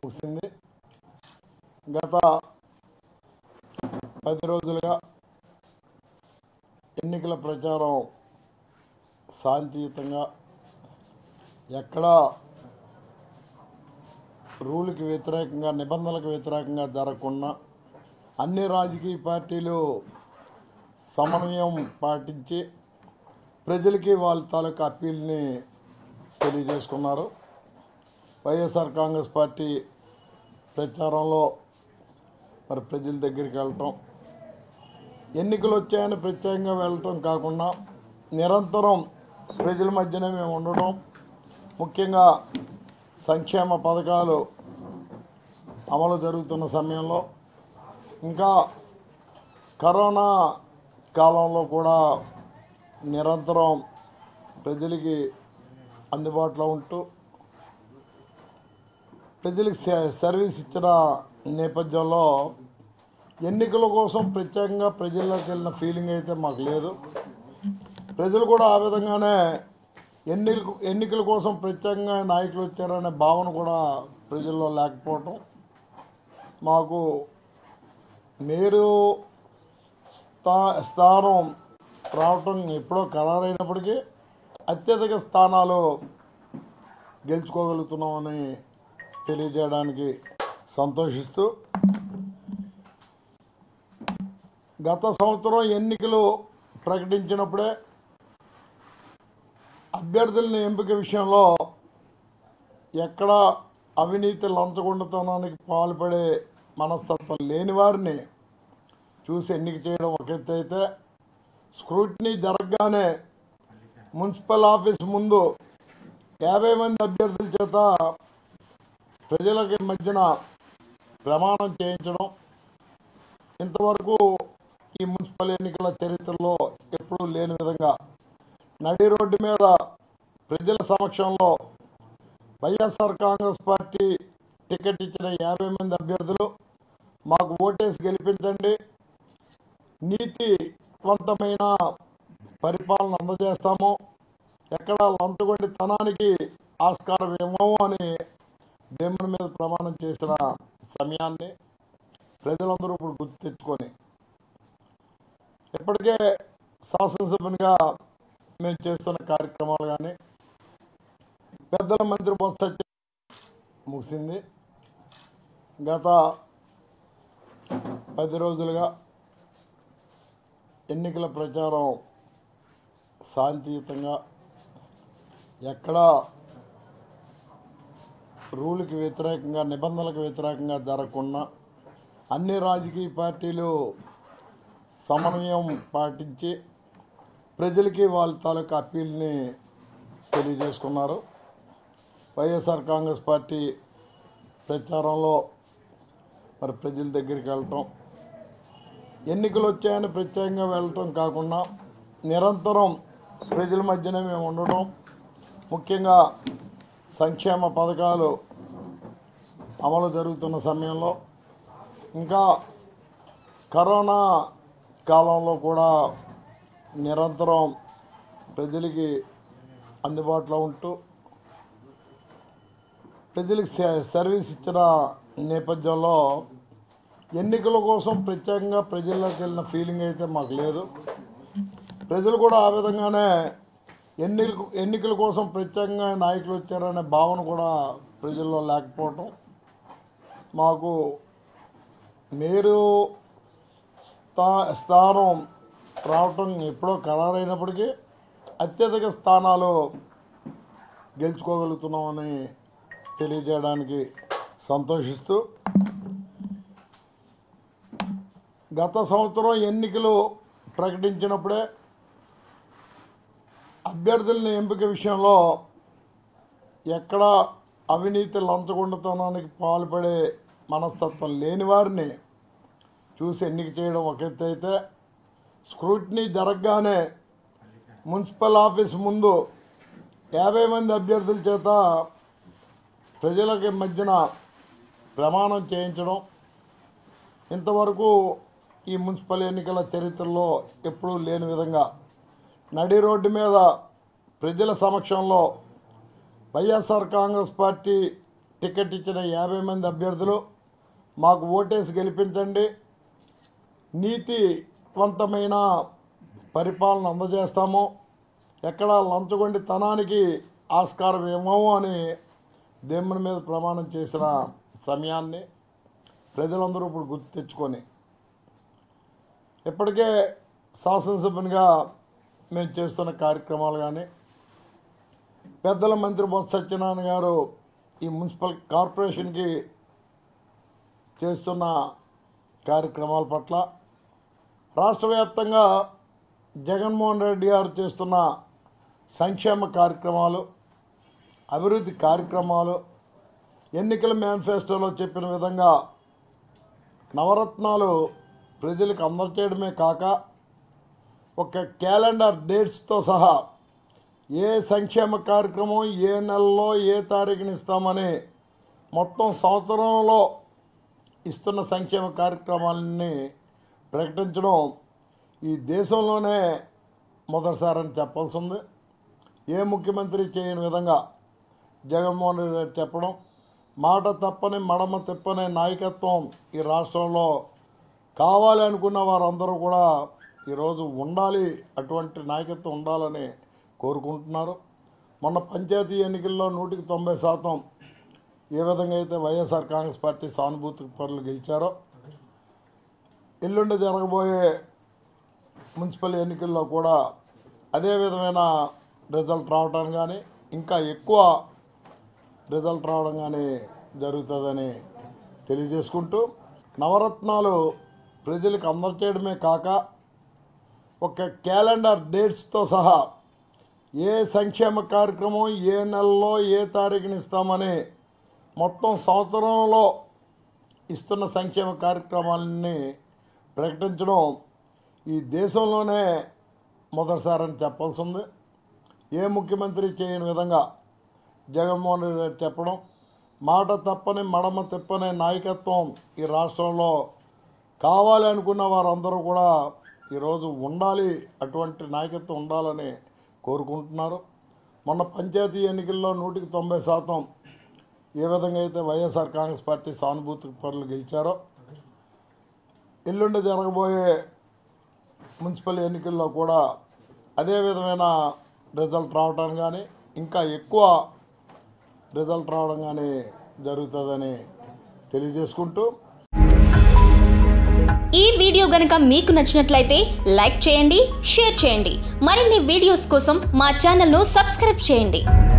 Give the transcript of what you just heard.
ముగిసింది గత పది రోజులుగా ఎన్నికల ప్రచారం శాంతియుతంగా ఎక్కడా రూల్కి వ్యతిరేకంగా నిబంధనలకు వ్యతిరేకంగా జరగకుండా అన్ని రాజకీయ పార్టీలు సమన్వయం పాటించి ప్రజలకి వాళ్ళ తాలూకా అప్పీల్ని తెలియజేసుకున్నారు వైఎస్ఆర్ కాంగ్రెస్ పార్టీ ప్రచారంలో మరి ప్రజల దగ్గరికి వెళ్ళటం ఎన్నికలు వచ్చాయని ప్రత్యేకంగా వెళ్ళటం కాకుండా నిరంతరం ప్రజల మధ్యనే మేము ఉండడం ముఖ్యంగా సంక్షేమ పథకాలు అమలు జరుగుతున్న సమయంలో ఇంకా కరోనా కాలంలో కూడా నిరంతరం ప్రజలకి అందుబాటులో ఉంటూ ప్రజలకు సే- సర్వీస్ ఇచ్చిన నేపథ్యంలో ఎన్నికల కోసం ప్రత్యేకంగా ప్రజల్లోకి వెళ్ళిన ఫీలింగ్ అయితే మాకు లేదు ప్రజలు కూడా ఆ విధంగానే ఎన్నికల ఎన్నికల కోసం ప్రత్యేకంగా నాయకులు వచ్చారనే భావన కూడా ప్రజల్లో లేకపోవటం మాకు మీరు స్థా స్థానం రావటం ఎప్పుడో ఖరారైనప్పటికీ అత్యధిక స్థానాలు గెలుచుకోగలుగుతున్నామని తెలియజేయడానికి సంతోషిస్తూ గత సంవత్సరం ఎన్నికలు ప్రకటించినప్పుడే అభ్యర్థులని ఎంపిక విషయంలో ఎక్కడ అవినీతి లంచగొండతనానికి పాల్పడే మనస్తత్వం లేని వారిని చూసి ఎన్నిక చేయడం ఒక ఎత్తు అయితే స్క్రూటినీ జరగగానే మున్సిపల్ ఆఫీస్ ముందు యాభై మంది అభ్యర్థుల చేత ప్రజలకి మధ్యన ప్రమాణం చేయించడం ఇంతవరకు ఈ మున్సిపల్ ఎన్నికల చరిత్రలో ఎప్పుడూ లేని విధంగా నడి రోడ్డు మీద ప్రజల సమక్షంలో వైఎస్ఆర్ కాంగ్రెస్ పార్టీ టికెట్ ఇచ్చిన యాభై మంది అభ్యర్థులు మాకు ఓటేసి గెలిపించండి నీతివంతమైన పరిపాలన అందజేస్తాము ఎక్కడ లంచగొండితనానికి ఆస్కారం ఇవ్వము అని దేవుని మీద ప్రమాణం చేసిన సమయాన్ని ప్రజలందరూ ఇప్పుడు గుర్తు తెచ్చుకొని ఇప్పటికే శాసనసభ్యునిగా మేము చేస్తున్న కార్యక్రమాలు కానీ పెద్దల మంత్రి బొత్స ముగిసింది గత పది రోజులుగా ఎన్నికల ప్రచారం శాంతియుతంగా ఎక్కడా రూల్కి వ్యతిరేకంగా నిబంధనలకు వ్యతిరేకంగా జరగకుండా అన్ని రాజకీయ పార్టీలు సమన్వయం పాటించి ప్రజలకి వాళ్ళ తాలూకా అప్పీల్ని తెలియజేసుకున్నారు వైఎస్ఆర్ కాంగ్రెస్ పార్టీ ప్రచారంలో మరి ప్రజల దగ్గరికి వెళ్ళటం ఎన్నికలు వచ్చాయని ప్రత్యేకంగా వెళ్ళటం కాకుండా నిరంతరం ప్రజల మధ్యనే మేము ఉండడం ముఖ్యంగా సంక్షేమ పథకాలు అమలు జరుగుతున్న సమయంలో ఇంకా కరోనా కాలంలో కూడా నిరంతరం ప్రజలకి అందుబాటులో ఉంటూ ప్రజలకు సే- సర్వీస్ ఇచ్చిన నేపథ్యంలో ఎన్నికల కోసం ప్రత్యేకంగా ప్రజల్లోకి వెళ్ళిన ఫీలింగ్ అయితే మాకు లేదు ప్రజలు కూడా ఆ విధంగానే ఎన్నికల ఎన్నికల కోసం ప్రత్యేకంగా నాయకులు వచ్చారనే భావన కూడా ప్రజల్లో లేకపోవటం మాకు మీరు స్థా స్థానం రావటం ఎప్పుడో ఖరారైనప్పటికీ అత్యధిక స్థానాలు గెలుచుకోగలుగుతున్నామని తెలియజేయడానికి సంతోషిస్తూ గత సంవత్సరం ఎన్నికలు ప్రకటించినప్పుడే అభ్యర్థులని ఎంపిక విషయంలో ఎక్కడ అవినీతి లంచగొండతనానికి పాల్పడే మనస్తత్వం లేని వారిని చూసి ఎన్నిక చేయడం ఒక ఎత్తు అయితే స్క్రూటినీ జరగగానే మున్సిపల్ ఆఫీస్ ముందు యాభై మంది అభ్యర్థుల చేత ప్రజలకి మధ్యన ప్రమాణం చేయించడం ఇంతవరకు ఈ మున్సిపల్ ఎన్నికల చరిత్రలో ఎప్పుడూ లేని విధంగా నడి రోడ్డు మీద ప్రజల సమక్షంలో వైఎస్ఆర్ కాంగ్రెస్ పార్టీ టికెట్ ఇచ్చిన యాభై మంది అభ్యర్థులు మాకు ఓటేసి గెలిపించండి నీతివంతమైన పరిపాలన అందజేస్తాము ఎక్కడ లంచగొండితనానికి ఆస్కారం ఏమో అని దేవుని మీద ప్రమాణం చేసిన సమయాన్ని ప్రజలందరూ ఇప్పుడు గుర్తు తెచ్చుకొని ఇప్పటికే శాసనసభ్యునిగా మేము చేస్తున్న కార్యక్రమాలు కానీ పెద్దల మంత్రి బొత్స సత్యనారాయణ గారు ఈ మున్సిపల్ కార్పొరేషన్కి చేస్తున్న కార్యక్రమాల పట్ల రాష్ట్ర వ్యాప్తంగా జగన్మోహన్ రెడ్డి గారు చేస్తున్న సంక్షేమ కార్యక్రమాలు అభివృద్ధి కార్యక్రమాలు ఎన్నికల మేనిఫెస్టోలో చెప్పిన విధంగా నవరత్నాలు ప్రజలకు అందచేయడమే కాక ఒక క్యాలెండర్ డేట్స్తో సహా ఏ సంక్షేమ కార్యక్రమం ఏ నెలలో ఏ తారీఖున ఇస్తామని మొత్తం సంవత్సరంలో ఇస్తున్న సంక్షేమ కార్యక్రమాలని ప్రకటించడం ఈ దేశంలోనే మొదటిసారని చెప్పాల్సి ఉంది ఏ ముఖ్యమంత్రి చేయని విధంగా జగన్మోహన్ రెడ్డి గారు చెప్పడం మాట తప్పని మడమ తిప్పని నాయకత్వం ఈ రాష్ట్రంలో కావాలి అనుకున్న వారందరూ కూడా ఈరోజు ఉండాలి అటువంటి నాయకత్వం ఉండాలని కోరుకుంటున్నారు మొన్న పంచాయతీ ఎన్నికల్లో నూటికి తొంభై శాతం ఏ విధంగా అయితే వైఎస్ఆర్ కాంగ్రెస్ పార్టీ సానుభూతి పరులు గెలిచారో ఎల్లుండి జరగబోయే మున్సిపల్ ఎన్నికల్లో కూడా అదే విధమైన రిజల్ట్ రావటం కానీ ఇంకా ఎక్కువ రిజల్ట్ రావడం కానీ జరుగుతుందని తెలియజేసుకుంటూ నవరత్నాలు ప్రజలకు అందచేయడమే కాక ఒక క్యాలెండర్ డేట్స్తో సహా ఏ సంక్షేమ కార్యక్రమం ఏ నెలలో ఏ తారీఖున ఇస్తామని మొత్తం సంవత్సరంలో ఇస్తున్న సంక్షేమ కార్యక్రమాలని ప్రకటించడం ఈ దేశంలోనే మొదటిసారని చెప్పాల్సి ఉంది ఏ ముఖ్యమంత్రి చేయని విధంగా జగన్మోహన్ రెడ్డి గారు చెప్పడం మాట తప్పని మడమ తిప్పని నాయకత్వం ఈ రాష్ట్రంలో కావాలి అనుకున్న వారందరూ కూడా ఈరోజు ఉండాలి అటువంటి నాయకత్వం ఉండాలని కోరుకుంటున్నారు మొన్న పంచాయతీ ఎన్నికల్లో నూటికి తొంభై శాతం ఏ విధంగా అయితే వైఎస్ఆర్ కాంగ్రెస్ పార్టీ సానుభూతి పరులు గెలిచారో ఎల్లుండి జరగబోయే మున్సిపల్ ఎన్నికల్లో కూడా అదే విధమైన రిజల్ట్ రావటం కానీ ఇంకా ఎక్కువ రిజల్ట్ రావడం కానీ జరుగుతుందని తెలియజేసుకుంటూ ఈ వీడియో గనుక మీకు నచ్చినట్లయితే లైక్ చేయండి షేర్ చేయండి మరిన్ని వీడియోస్ కోసం మా ఛానల్ను సబ్స్క్రైబ్ చేయండి